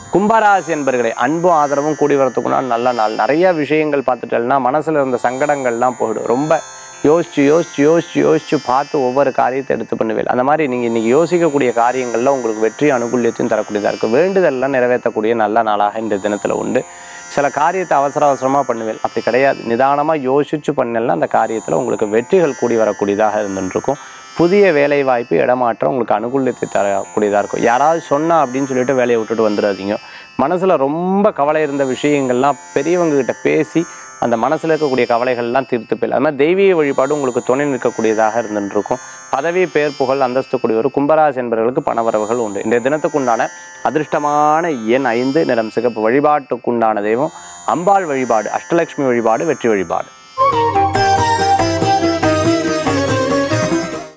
கும்பராசி என்பர்களே அன்பும் ஆதரவும் கூடி வரத்துக்குன்னா நல்ல நாள் நிறைய விஷயங்கள் பார்த்துட்டேன்னா மனசுல இருந்த சங்கடங்கள்லாம் போயிடும் ரொம்ப யோசிச்சு யோசிச்சு யோசிச்சு யோசிச்சு பார்த்து ஒவ்வொரு காரியத்தை எடுத்து பண்ணுவேன் அந்த மாதிரி நீங்கள் இன்னைக்கு யோசிக்கக்கூடிய காரியங்கள்ல உங்களுக்கு வெற்றி அனுகூல்யத்தையும் தரக்கூடியதாக இருக்கும் வேண்டுதல்லாம் நிறைவேற்றக்கூடிய நல்ல நாளாக இந்த தினத்தில் உண்டு சில காரியத்தை அவசர அவசரமாக பண்ணுவேன் அப்படி கிடையாது நிதானமாக யோசிச்சு பண்ணலன்னா அந்த காரியத்தில் உங்களுக்கு வெற்றிகள் கூடி வரக்கூடியதாக இருந்துருக்கும் புதிய வேலை வாய்ப்பு இடமாற்றம் உங்களுக்கு அனுகூலத்தை தரக்கூடியதாக இருக்கும் யாராவது சொன்னா அப்படின்னு சொல்லிட்டு வேலையை விட்டுட்டு வந்துடாதீங்க மனசில் ரொம்ப கவலை இருந்த விஷயங்கள்லாம் பெரியவங்க கிட்ட பேசி அந்த மனசில் இருக்கக்கூடிய கவலைகள்லாம் தீர்த்து போயிடலாம் அது மாதிரி தெய்வீக வழிபாடு உங்களுக்கு துணை நிற்கக்கூடியதாக இருந்துருக்கும் பதவி பேர் புகழ் அந்தஸ்து கூடியவர் கும்பராசி என்பவர்களுக்கு பணவரவுகள் உண்டு இன்றைய தினத்துக்குண்டான அதிர்ஷ்டமான எண் ஐந்து நிறம் சிகப்பு வழிபாட்டுக்குண்டான தெய்வம் அம்பாள் வழிபாடு அஷ்டலட்சுமி வழிபாடு வெற்றி வழிபாடு